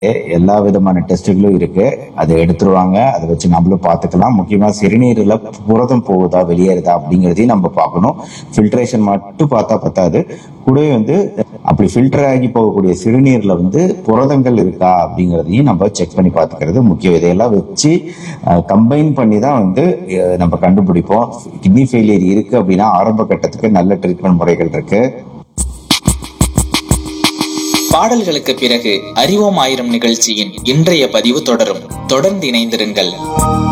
எல்லா விதமான டெஸ்ட்டுகளும் இருக்கு அதை எடுத்துருவாங்க அதை வச்சு நம்மளும் பார்த்துக்கலாம் முக்கியமா சிறுநீர்ல புரதம் போகுதா வெளியேறுதா அப்படிங்கிறதையும் நம்ம பார்க்கணும் ஃபில்ட்ரேஷன் மட்டும் பார்த்தா பத்தாது கூடவே வந்து அப்படி ஃபில்டர் ஆகி போகக்கூடிய சிறுநீர்ல வந்து புரதங்கள் இருக்கா அப்படிங்கிறதையும் நம்ம செக் பண்ணி பார்த்துக்கிறது முக்கியம் இதையெல்லாம் வச்சு கம்பைன் பண்ணி தான் வந்து அஹ், நம்ம கண்டுபிடிப்போம் கிட்னி ஃபெயிலியர் இருக்கு அப்படின்னா ஆரம்ப கட்டத்துக்கு நல்ல ட்ரீட்மெண்ட் முறைகள் இருக்கு பாடல்களுக்கு பிறகு அறிவோம் ஆயிரம் நிகழ்ச்சியின் இன்றைய பதிவு தொடரும் தொடர்ந்து இணைந்திருங்கள்